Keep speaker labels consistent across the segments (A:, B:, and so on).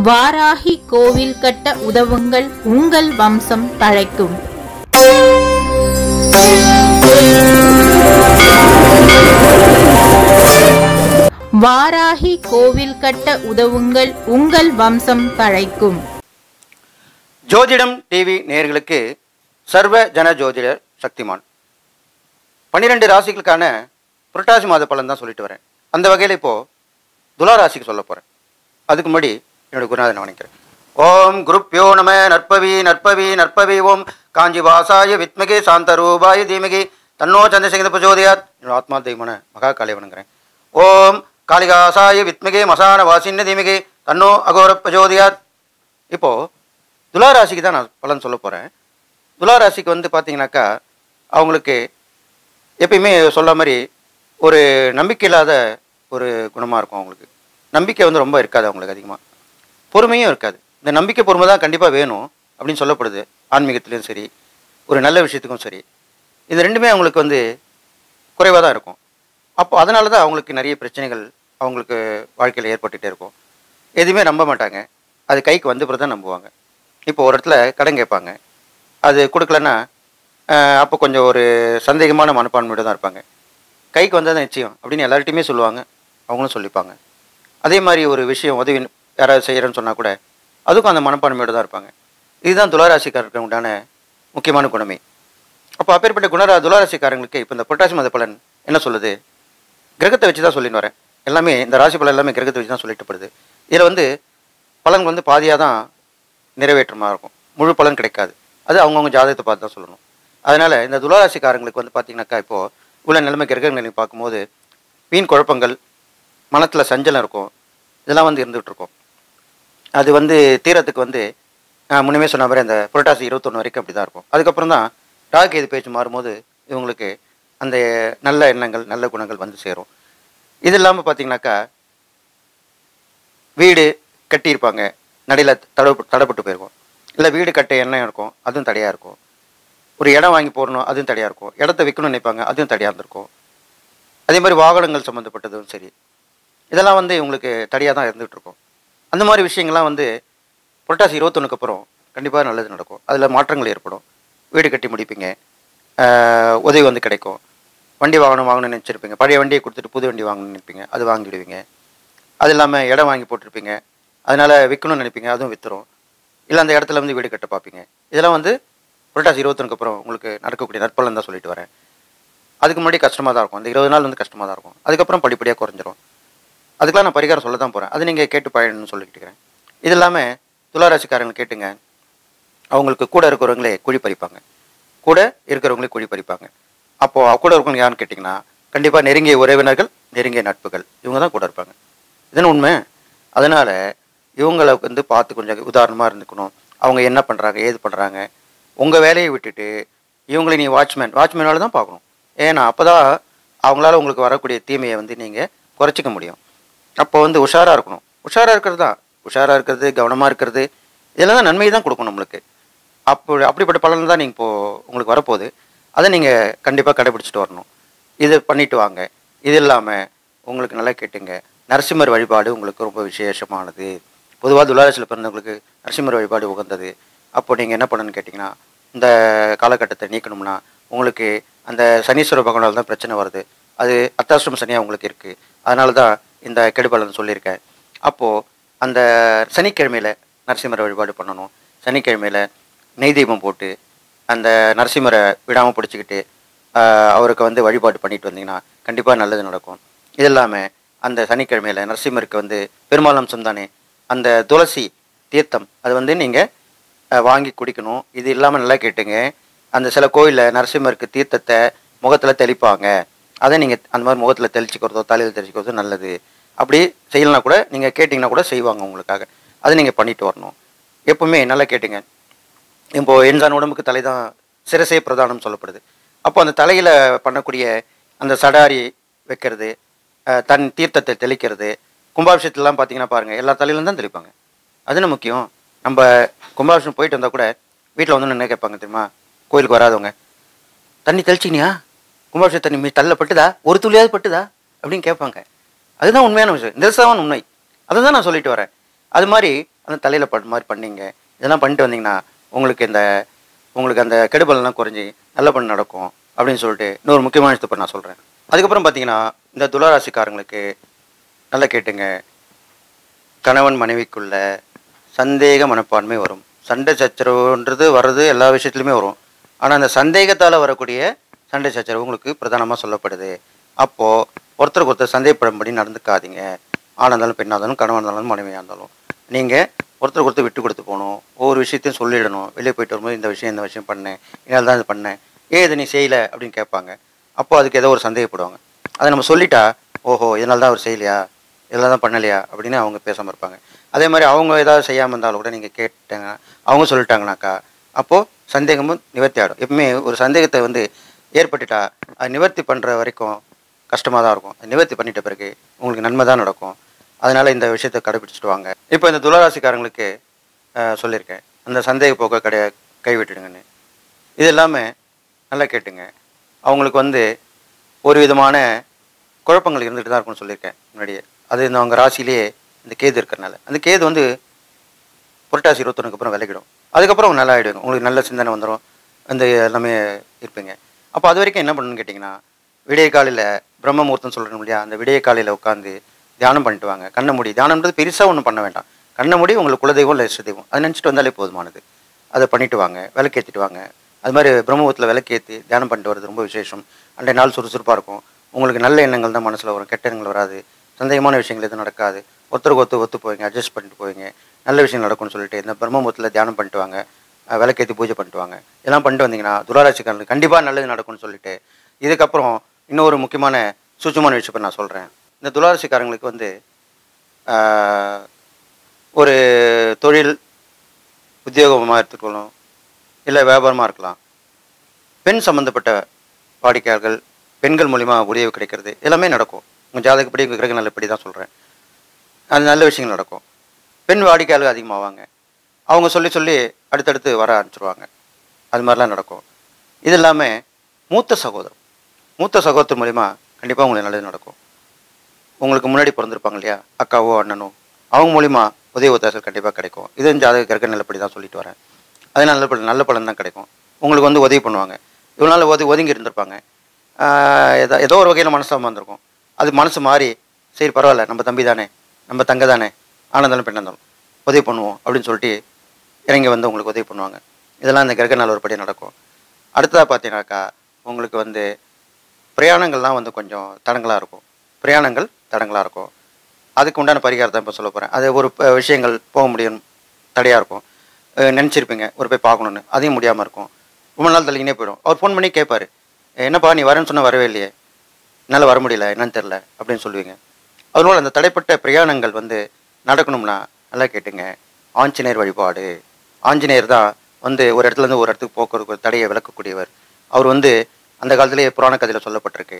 A: வாராகி கோவில் கட்ட உதவுங்கள் உங்கள் வம்சம் தழைக்கும் வாராகி கோவில் கட்ட உதவுங்கள் உங்கள் வம்சம் தழைக்கும்
B: ஜோதிடம் டிவி நேயர்களுக்கு சர்வ ஜன ஜோதிடர் சக்திமான் பன்னிரெண்டு ராசிகளுக்கான புரட்டாசி மாத பலன் தான் சொல்லிட்டு வரேன் அந்த வகையில் இப்போது துலா ராசிக்கு சொல்ல போகிறேன் அதுக்கு முன்னாடி என்னோட குருநாதன் வணங்குறேன் ஓம் குருப்யோ நம நற்பவி நற்பவி நற்பவி ஓம் காஞ்சி வாசாய வித்மகே சாந்த ரூபாய தீமகி தன்னோ சந்திரசேகர பிரச்சோதயாத் என்னோட ஆத்மா தெய்வமான மகா காளியை வணங்குறேன் ஓம் காளிகாசாய வித்மகே மசான வாசின்ன தீமகி தன்னோ அகோர பிரச்சோதயாத் இப்போது துலா ராசிக்கு தான் நான் பலன் சொல்ல போகிறேன் துலா ராசிக்கு வந்து பார்த்தீங்கன்னாக்கா அவங்களுக்கு எப்பயுமே சொல்ல மாதிரி ஒரு நம்பிக்கை இல்லாத ஒரு குணமாக இருக்கும் அவங்களுக்கு நம்பிக்கை வந்து ரொம்ப இருக்காது அவங்களுக்கு அதிகமாக பொறுமையும் இருக்காது இந்த நம்பிக்கை பொறுமை தான் கண்டிப்பாக வேணும் அப்படின்னு சொல்லப்படுது ஆன்மீகத்துலேயும் சரி ஒரு நல்ல விஷயத்துக்கும் சரி இது ரெண்டுமே அவங்களுக்கு வந்து குறைவாக தான் இருக்கும் அப்போ அதனால தான் அவங்களுக்கு நிறைய பிரச்சனைகள் அவங்களுக்கு வாழ்க்கையில் ஏற்பட்டுகிட்டே இருக்கும் எதுவுமே நம்ப மாட்டாங்க அது கைக்கு வந்த பிறகு தான் நம்புவாங்க இப்போ ஒரு இடத்துல கடன் கேட்பாங்க அது கொடுக்கலன்னா ஆஹ், அப்போ கொஞ்சம் ஒரு சந்தேகமான மனப்பான்மையோட தான் இருப்பாங்க கைக்கு வந்தது தான் நிச்சயம் அப்படின்னு எல்லார்ட்டையுமே சொல்லுவாங்க அவங்களும் சொல்லிப்பாங்க அதே மாதிரி ஒரு விஷயம் உதவி யாராவது செய்கிறேன்னு சொன்னால் கூட அதுக்கும் அந்த மனப்பான்மையோட தான் இருப்பாங்க இதுதான் துளாராசிக்காரருக்கு உண்டான முக்கியமான குணமே அப்போ அப்பேற்பட்ட குணரா துளாராசிக்காரங்களுக்கு இப்போ இந்த புரட்டாசி மாத பலன் என்ன சொல்லுது கிரகத்தை வச்சு தான் சொல்லின்னு வரேன் எல்லாமே இந்த ராசி பலன் எல்லாமே கிரகத்தை வச்சு தான் சொல்லிட்டுப்படுது இதில் வந்து பலன் வந்து பாதியாக தான் நிறைவேற்றமாக இருக்கும் முழு பலன் கிடைக்காது அது அவங்கவுங்க ஜாதகத்தை பார்த்து தான் சொல்லணும் அதனால் இந்த துளாராசிக்காரங்களுக்கு வந்து பார்த்தீங்கன்னாக்கா இப்போது உள்ள நிலைமை கிரகங்களை பார்க்கும்போது வீண் குழப்பங்கள் மனத்தில் சஞ்சலம் இருக்கும் இதெல்லாம் வந்து இருந்துகிட்டு இருக்கும் அது வந்து தீரத்துக்கு வந்து நான் முன்னமே சொன்ன மாதிரி அந்த புரட்டாசி இருபத்தொன்று வரைக்கும் அப்படி தான் இருக்கும் அதுக்கப்புறம் தான் ராகு பேச்சு மாறும்போது இவங்களுக்கு அந்த நல்ல எண்ணங்கள் நல்ல குணங்கள் வந்து சேரும் இது இல்லாமல் பார்த்தீங்கன்னாக்கா வீடு கட்டியிருப்பாங்க நடையில் தட தடைப்பட்டு போயிருக்கும் இல்லை வீடு கட்ட எண்ணம் இருக்கும் அதுவும் தடையாக இருக்கும் ஒரு இடம் வாங்கி போடணும் அதுவும் தடையாக இருக்கும் இடத்த விற்கணும்னு நினைப்பாங்க அதுவும் தடையாக இருந்திருக்கும் அதே மாதிரி வாகனங்கள் சம்மந்தப்பட்டதும் சரி இதெல்லாம் வந்து இவங்களுக்கு தடையாக தான் இருந்துகிட்டு இருக்கும் அந்த மாதிரி விஷயங்கள்லாம் வந்து புரட்டாசி இருபத்தொன்னுக்கு அப்புறம் கண்டிப்பாக நல்லது நடக்கும் அதில் மாற்றங்கள் ஏற்படும் வீடு கட்டி முடிப்பீங்க ஆஹ் உதவி வந்து கிடைக்கும் வண்டி வாங்கணும் வாங்கணும்னு நினச்சிருப்பீங்க பழைய வண்டியை கொடுத்துட்டு புது வண்டி வாங்கணும்னு நினைப்பீங்க அது வாங்கிடுவீங்க அது இல்லாமல் இடம் வாங்கி போட்டிருப்பீங்க அதனால் விற்கணும்னு நினைப்பீங்க அதுவும் விற்றுரும் இல்லை அந்த இடத்துல வந்து வீடு கட்ட பார்ப்பீங்க இதெல்லாம் வந்து புரட்டாசி இருபத்தொன்னுக்கு அப்புறம் உங்களுக்கு நடக்கக்கூடிய நற்பலன் தான் சொல்லிட்டு வரேன் அதுக்கு முன்னாடி கஷ்டமாக தான் இருக்கும் அந்த இருபது நாள் வந்து கஷ்டமாக தான் இருக்கும் அதுக்கப்புறம் படிப்படியாக குறைஞ்சிரும் அதுக்கெல்லாம் நான் பரிகாரம் சொல்ல தான் போகிறேன் அது நீங்கள் கேட்டு பழகணும்னு சொல்லிட்டு இருக்கிறேன் இது இல்லாமல் துளாராசிக்காரங்க கேட்டுங்க அவங்களுக்கு கூட இருக்கிறவங்களே குழி பறிப்பாங்க கூட இருக்கிறவங்களே குழி பறிப்பாங்க அப்போது கூட இருக்கவங்க யாருன்னு கேட்டிங்கன்னா கண்டிப்பாக நெருங்கிய உறவினர்கள் நெருங்கிய நட்புகள் இவங்க தான் கூட இருப்பாங்க இதுன்னு உண்மை அதனால் இவங்களை வந்து பார்த்து கொஞ்சம் உதாரணமாக இருந்துக்கணும் அவங்க என்ன பண்ணுறாங்க ஏது பண்ணுறாங்க உங்கள் வேலையை விட்டுட்டு இவங்களை நீ வாட்ச்மேன் வாட்ச்மேனால தான் பார்க்கணும் ஏன்னா அப்போ தான் அவங்களால உங்களுக்கு வரக்கூடிய தீமையை வந்து நீங்கள் குறைச்சிக்க முடியும் அப்போ வந்து உஷாராக இருக்கணும் உஷாராக இருக்கிறது தான் உஷாராக இருக்கிறது கவனமாக இருக்கிறது இதெல்லாம் தான் நன்மை தான் கொடுக்கும் நம்மளுக்கு அப்போ அப்படிப்பட்ட பலன் தான் நீங்கள் இப்போது உங்களுக்கு வரப்போகுது அதை நீங்கள் கண்டிப்பாக கடைபிடிச்சிட்டு வரணும் இது பண்ணிட்டு வாங்க இது இல்லாமல் உங்களுக்கு நல்லா கேட்டுங்க நரசிம்மர் வழிபாடு உங்களுக்கு ரொம்ப விசேஷமானது பொதுவாக துளாராசியில் பிறந்தவங்களுக்கு நரசிம்மர் வழிபாடு உகந்தது அப்போ நீங்கள் என்ன பண்ணணும்னு கேட்டிங்கன்னா இந்த காலகட்டத்தை நீக்கணும்னா உங்களுக்கு அந்த சனீஸ்வர பகவானால் தான் பிரச்சனை வருது அது அத்தாசிரம சனியாக உங்களுக்கு இருக்குது அதனால தான் இந்த கெடுபலன் சொல்லியிருக்கேன் அப்போது அந்த சனிக்கிழமையில் நரசிம்மரை வழிபாடு பண்ணணும் சனிக்கிழமையில் நெய் தீபம் போட்டு அந்த நரசிம்மரை விடாமல் பிடிச்சிக்கிட்டு ஆஹ், அவருக்கு வந்து வழிபாடு பண்ணிட்டு வந்தீங்கன்னா கண்டிப்பாக நல்லது நடக்கும் இது இல்லாமல் அந்த சனிக்கிழமையில் நரசிம்மருக்கு வந்து பெருமாள் அம்சம் தானே அந்த துளசி தீர்த்தம் அது வந்து நீங்கள் வாங்கி குடிக்கணும் இது இல்லாமல் நல்லா கேட்டுங்க அந்த சில கோயிலில் நரசிம்மருக்கு தீர்த்தத்தை முகத்தில் தெளிப்பாங்க அதை நீங்கள் அந்த மாதிரி முகத்தில் தெளிச்சிக்கிறதோ தலையில் தெளிச்சிக்கிறதோ நல்லது அப்படி செய்யலைனா கூட நீங்கள் கேட்டிங்கன்னா கூட செய்வாங்க உங்களுக்காக அதை நீங்கள் பண்ணிட்டு வரணும் எப்பவுமே நல்லா கேட்டுங்க இப்போ என்சான் உடம்புக்கு தலை தான் சிரசே பிரதானம் சொல்லப்படுது அப்போ அந்த தலையில் பண்ணக்கூடிய அந்த சடாரி வைக்கிறது அஹ், தன் தீர்த்தத்தை தெளிக்கிறது கும்பாபிஷேகத்துலலாம் பார்த்தீங்கன்னா பாருங்கள் எல்லா தலையிலும் தான் தெளிப்பாங்க அதுன்னு முக்கியம் நம்ம கும்பாபிஷேகம் போயிட்டு வந்தால் கூட வீட்டில் வந்து என்ன கேட்பாங்க தெரியுமா கோயிலுக்கு வராதவங்க தண்ணி தெளிச்சினியா கும்பாபிஷேக தண்ணி மீ தள்ள பட்டுதா ஒரு துளியாவது பட்டுதா அப்படின்னு கேட்பாங்க அதுதான் உண்மையான விஷயம் நிதர்சனமான உண்மை அதை தான் நான் சொல்லிட்டு வரேன் அது மாதிரி அந்த தலையில் படுற மாதிரி பண்ணீங்க இதெல்லாம் பண்ணிட்டு வந்தீங்கன்னா உங்களுக்கு இந்த உங்களுக்கு அந்த கெடுபலெல்லாம் குறைஞ்சி நல்ல பண்ண நடக்கும் அப்படின்னு சொல்லிட்டு இன்னொரு முக்கியமான விஷயத்தை நான் சொல்கிறேன் அதுக்கப்புறம் பார்த்தீங்கன்னா இந்த துளாராசிக்காரங்களுக்கு நல்லா கேட்டுங்க கணவன் மனைவிக்குள்ள சந்தேக மனப்பான்மை வரும் சண்டை சச்சரவுன்றது வர்றது எல்லா விஷயத்துலையுமே வரும் ஆனால் அந்த சந்தேகத்தால் வரக்கூடிய சண்டை சச்சரவு உங்களுக்கு பிரதானமாக சொல்லப்படுது அப்போது ஒருத்தருக்கு ஒருத்தர் சந்தேகப்படும்படி நடந்துக்காதீங்க ஆணாக இருந்தாலும் பெண்ணாக இருந்தாலும் கணவன் இருந்தாலும் மனைவியாக இருந்தாலும் நீங்கள் ஒருத்தருக்கு ஒருத்தர் விட்டு கொடுத்து போகணும் ஒவ்வொரு விஷயத்தையும் சொல்லிடணும் வெளியே போயிட்டு வரும்போது இந்த விஷயம் இந்த விஷயம் பண்ணேன் என்னால் தான் இது பண்ணேன் ஏன் இதை நீ செய்யலை அப்படின்னு கேட்பாங்க அப்போ அதுக்கு ஏதோ ஒரு சந்தேகப்படுவாங்க அதை நம்ம சொல்லிட்டா ஓஹோ இதனால தான் அவர் செய்யலையா இதெல்லாம் தான் பண்ணலையா அப்படின்னு அவங்க பேசாமல் இருப்பாங்க அதே மாதிரி அவங்க ஏதாவது செய்யாமல் இருந்தாலும் கூட நீங்கள் கேட்டாங்க அவங்க சொல்லிட்டாங்கனாக்கா அப்போது சந்தேகமும் நிவர்த்தி ஆகிடும் எப்பவுமே ஒரு சந்தேகத்தை வந்து ஏற்பட்டுட்டா அது நிவர்த்தி பண்ணுற வரைக்கும் கஷ்டமாக தான் இருக்கும் அது நிவர்த்தி பண்ணிட்ட பிறகு உங்களுக்கு நன்மை தான் நடக்கும் அதனால் இந்த விஷயத்தை கடைபிடிச்சிட்டு வாங்க இப்போ இந்த துளாராசிக்காரங்களுக்கு அஹ், சொல்லியிருக்கேன் அந்த சந்தேக போக்க கடை கைவிட்டுடுங்கன்னு இது எல்லாமே நல்லா கேட்டுங்க அவங்களுக்கு வந்து ஒரு விதமான குழப்பங்கள் இருந்துகிட்டு தான் இருக்கும்னு சொல்லியிருக்கேன் முன்னாடியே அது இந்த அவங்க ராசியிலேயே இந்த கேது இருக்கிறனால அந்த கேது வந்து புரட்டாசி இருபத்தொன்னுக்கு அப்புறம் விலகிடும் அதுக்கப்புறம் அவங்க நல்லா ஆகிடுங்க உங்களுக்கு நல்ல சிந்தனை வந்துடும் அந்த எல்லாமே இருப்பீங்க அப்போ அது வரைக்கும் என்ன பண்ணணும்னு கேட்டிங்கன்னா விடிய காலையில் பிரம்ம முகூர்த்தம் சொல்கிறோம் இல்லையா அந்த விடிய காலையில் உட்காந்து தியானம் பண்ணிட்டு வாங்க கண்ணை மூடி தியானம்ன்றது பெருசாக ஒன்றும் பண்ண வேண்டாம் கண்ணை மூடி உங்களுக்கு குலதெய்வம் இல்லை இஷ்ட தெய்வம் அதை நினச்சிட்டு வந்தாலே போதுமானது அதை பண்ணிட்டு வாங்க விளக்கேற்றிட்டு வாங்க அது மாதிரி பிரம்மபுரத்தில் விளக்கேற்றி தியானம் பண்ணிட்டு வர்றது ரொம்ப விசேஷம் அன்றைய நாள் சுறுசுறுப்பாக இருக்கும் உங்களுக்கு நல்ல எண்ணங்கள் தான் மனசில் வரும் கெட்ட எண்ணங்கள் வராது சந்தேகமான விஷயங்கள் எதுவும் நடக்காது ஒருத்தருக்கு ஒத்து ஒத்து போவீங்க அட்ஜஸ்ட் பண்ணிட்டு போவீங்க நல்ல விஷயம் நடக்கும்னு சொல்லிட்டு இந்த பிரம்மபுரத்தில் தியானம் பண்ணிட்டு வாங்க அஹ் விளக்கேற்றி பூஜை பண்ணிட்டு வாங்க இதெல்லாம் பண்ணிட்டு வந்தீங்கன்னா துளாராசிக்காரங்களுக்கு கண்டிப்பாக நல்லது நடக்கும்னு சொல்லிட்டு இதுக்கப்புறம் இன்னொரு முக்கியமான சூட்சமான விஷயத்தை நான் சொல்கிறேன் இந்த துளாராசிக்காரங்களுக்கு வந்து ஆஹ், ஒரு தொழில் உத்தியோகமாக எடுத்துக்கொள்ளும் இல்லை வியாபாரமாக இருக்கலாம் பெண் சம்மந்தப்பட்ட வாடிக்கையாளர்கள் பெண்கள் மூலிமா உதவி கிடைக்கிறது எல்லாமே நடக்கும் உங்கள் ஜாதகப்படி உங்கள் கிரக நல்லபடி தான் சொல்கிறேன் அது நல்ல விஷயங்கள் நடக்கும் பெண் வாடிக்கையாளர்கள் அதிகமாவாங்க அவங்க சொல்லி சொல்லி அடுத்தடுத்து வர ஆரம்பிச்சிருவாங்க அது மாதிரிலாம் நடக்கும் இது இல்லாமல் மூத்த சகோதரம் மூத்த சகோதரர் மூலிமா கண்டிப்பாக உங்களுக்கு நல்லது நடக்கும் உங்களுக்கு முன்னாடி பிறந்திருப்பாங்க இல்லையா அக்காவோ அண்ணனோ அவங்க மூலிமா உதவி ஒத்தாசல் கண்டிப்பாக கிடைக்கும் இது ஜாதக கிரக நல்லபடி தான் சொல்லிட்டு வரேன் அது நல்ல பலன் நல்ல பலன் தான் கிடைக்கும் உங்களுக்கு வந்து உதவி பண்ணுவாங்க இவ்வளோ நாள் ஒது ஒதுங்கி இருந்திருப்பாங்க ஆஹ் ஏதோ ஏதோ ஒரு வகையில் மனசாக வந்திருக்கும் அது மனசு மாறி சரி பரவாயில்ல நம்ம தம்பி தானே நம்ம தங்க தானே ஆனந்தாலும் பெண்ணாந்தாலும் உதவி பண்ணுவோம் அப்படின்னு சொல்லிட்டு இறங்கி வந்து உங்களுக்கு உதவி பண்ணுவாங்க இதெல்லாம் இந்த கிரக நல்ல ஒருபடி நடக்கும் அடுத்ததாக பார்த்தீங்கன்னாக்கா உங்களுக்கு வந்து பிரயாணங்கள்லாம் வந்து கொஞ்சம் தடங்களாக இருக்கும் பிரயாணங்கள் தடங்களாக இருக்கும் அதுக்கு உண்டான பரிகாரத்தை இப்போ சொல்ல போகிறேன் அது ஒரு ப- விஷயங்கள் போக முடியும் தடையாக இருக்கும் நினச்சிருப்பீங்க ஒரு போய் பார்க்கணுன்னு அதையும் முடியாமல் இருக்கும் ரொம்ப நாள் தள்ளிக்கினே போயிடும் அவர் ஃபோன் பண்ணி கேட்பாரு என்னப்பா நீ வரேன்னு சொன்னால் வரவே இல்லையே என்னால் வர முடியல என்னன்னு தெரில அப்படின்னு சொல்லுவீங்க அதனால அந்த தடைப்பட்ட பிரயாணங்கள் வந்து நடக்கணும்னா நல்லா கேட்டுங்க ஆஞ்சநேயர் வழிபாடு ஆஞ்சநேயர் தான் வந்து ஒரு இடத்துல இருந்து ஒரு இடத்துக்கு போக்குவரத்து ஒரு தடையை விளக்கக்கூடியவர் அவர் வந்து அந்த காலத்திலேயே புராண கதையில் சொல்லப்பட்டிருக்கு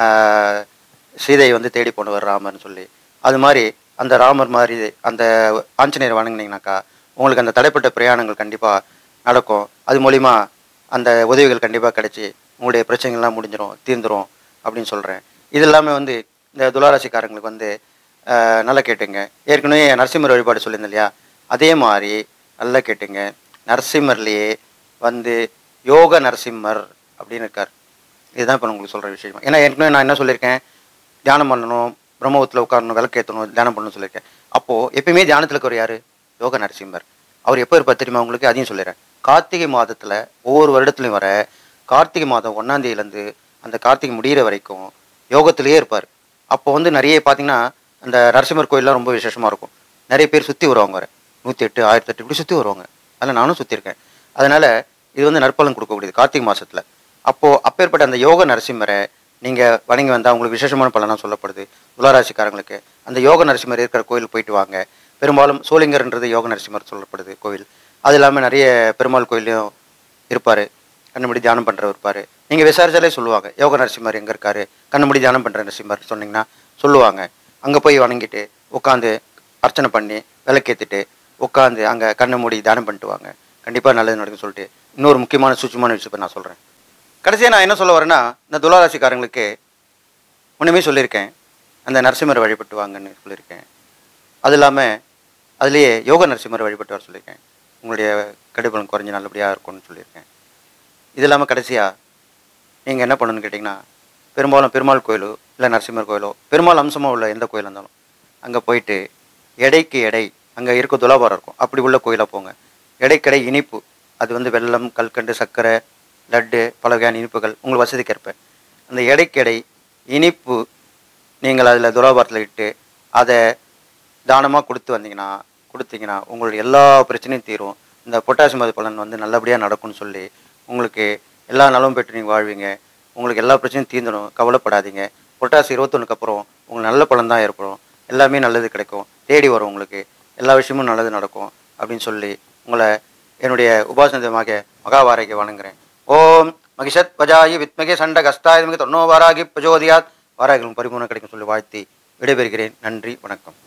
B: ஆஹ் சீதையை வந்து தேடி போனவர் ராமர்னு சொல்லி அது மாதிரி அந்த ராமர் மாதிரி அந்த ஆஞ்சநேயர் வணங்குனீங்கனாக்கா உங்களுக்கு அந்த தடைப்பட்ட பிரயாணங்கள் கண்டிப்பாக நடக்கும் அது மூலிமா அந்த உதவிகள் கண்டிப்பாக கிடைச்சி உங்களுடைய பிரச்சனைகள்லாம் முடிஞ்சிடும் தீர்ந்துரும் அப்படின்னு சொல்கிறேன் இது எல்லாமே வந்து இந்த துளாராசிக்காரங்களுக்கு வந்து ஆஹ், நல்லா கேட்டுங்க ஏற்கனவே நரசிம்மர் வழிபாடு சொல்லியிருந்தேன் இல்லையா அதே மாதிரி நல்லா கேட்டுங்க நரசிம்மர்லேயே வந்து யோக நரசிம்மர் அப்படின்னு இருக்கார் இதுதான் இப்போ உங்களுக்கு சொல்கிற விஷயம் ஏன்னா ஏற்கனவே நான் என்ன சொல்லியிருக்கேன் தியானம் பண்ணணும் பிரம்மபுரத்தில் உட்காரணும் விளக்கேற்றணும் தியானம் பண்ணணும்னு சொல்லியிருக்கேன் அப்போது எப்பயுமே தியானத்தில் இருக்கிற யார் யோக நரசிம்மர் அவர் எப்போ இருப்பார் தெரியுமா உங்களுக்கு அதையும் சொல்லிடுறேன் கார்த்திகை மாதத்தில் ஒவ்வொரு வருடத்துலையும் வர கார்த்திகை மாதம் ஒன்றாம் தேதியிலேருந்து அந்த கார்த்திகை முடிகிற வரைக்கும் யோகத்திலேயே இருப்பார் அப்போ வந்து நிறைய பார்த்தீங்கன்னா அந்த நரசிம்மர் கோயிலெலாம் ரொம்ப விசேஷமாக இருக்கும் நிறைய பேர் சுற்றி வருவாங்க வர நூற்றி எட்டு ஆயிரத்தி எட்டு இப்படி சுற்றி வருவாங்க அதில் நானும் சுற்றிருக்கேன் அதனால் இது வந்து நற்பலன் கொடுக்கக்கூடியது கார்த்திகை மாதத்தில் அப்போது அப்பேற்பட்ட அந்த யோக நரசிம்மரை நீங்கள் வணங்கி வந்தால் உங்களுக்கு விசேஷமான பலனாக சொல்லப்படுது துளாராசிக்காரங்களுக்கு அந்த யோக நரசிம்மர் இருக்கிற கோயில் போயிட்டு வாங்க பெரும்பாலும் சோளிங்கர்ன்றது யோக நரசிம்மர் சொல்லப்படுது கோவில் அது இல்லாமல் நிறைய பெருமாள் கோயிலையும் இருப்பார் கண்ணுமடி தியானம் பண்ணுறவர் இருப்பார் நீங்கள் விசாரிச்சாலே சொல்லுவாங்க யோக நரசிம்மர் எங்கே இருக்காரு கண்ணுமடி தியானம் பண்ணுற நரசிம்மர் சொன்னீங்கன்னா சொல்லுவாங்க அங்கே போய் வணங்கிட்டு உட்காந்து அர்ச்சனை பண்ணி விளக்கேற்றிட்டு உட்காந்து அங்கே கண்ணை மூடி தியானம் பண்ணிட்டு வாங்க கண்டிப்பாக நல்லது நடக்கும்னு சொல்லிட்டு இன்னொரு முக்கியமான சூட்சமான விஷயத்தை நான் சொல்கிறேன் கடைசியாக நான் என்ன சொல்ல வரேன்னா இந்த துளாராசிக்காரங்களுக்கு ஒன்றுமே சொல்லியிருக்கேன் அந்த நரசிம்மரை வழிபட்டு வாங்கன்னு சொல்லியிருக்கேன் அது இல்லாமல் அதுலேயே யோக நரசிம்மர் வழிபட்டு வர சொல்லியிருக்கேன் உங்களுடைய கடுப்பலன் குறைஞ்சி நல்லபடியாக இருக்கும்னு சொல்லியிருக்கேன் இது இல்லாமல் கடைசியாக நீங்கள் என்ன பண்ணணும்னு கேட்டிங்கன்னா பெரும்பாலும் பெருமாள் கோயிலோ இல்லை நரசிம்மர் கோயிலோ பெருமாள் அம்சமாக உள்ள எந்த கோயில் இருந்தாலும் அங்கே போயிட்டு எடைக்கு எடை அங்கே இருக்க துலாபாரம் இருக்கும் அப்படி உள்ள கோயிலாக போங்க எடைக்கடை இனிப்பு அது வந்து வெல்லம் கல்கண்டு சர்க்கரை லட்டு பல வகையான இனிப்புகள் உங்கள் வசதிக்கேற்ப அந்த எடைக்கெடை இனிப்பு நீங்கள் அதில் துலாபாரத்தில் இட்டு அதை தானமாக கொடுத்து வந்தீங்கன்னா கொடுத்தீங்கன்னா உங்களுடைய எல்லா பிரச்சனையும் தீரும் இந்த பொட்டாசியம் மது பலன் வந்து நல்லபடியாக நடக்கும்னு சொல்லி உங்களுக்கு எல்லா நலமும் பெற்று நீங்கள் வாழ்வீங்க உங்களுக்கு எல்லா பிரச்சனையும் தீர்ந்துடும் கவலைப்படாதீங்க பொட்டாசி இருபத்தொன்னுக்கு அப்புறம் உங்களுக்கு நல்ல பலன் தான் ஏற்படும் எல்லாமே நல்லது கிடைக்கும் தேடி வரும் உங்களுக்கு எல்லா விஷயமும் நல்லது நடக்கும் அப்படின்னு சொல்லி உங்களை என்னுடைய உபாசனமாக மகாவாரைக்கு வணங்குறேன் ஓம் மகிஷத் வஜாயி வித்மகே சண்ட கஸ்தாய தொன்னோ வாராகி பிரஜோதியாத் வாராகிலும் பரிபூர்ணம் கிடைக்கும் சொல்லி வாழ்த்தி விடைபெறுகிறேன் நன்றி வணக்கம்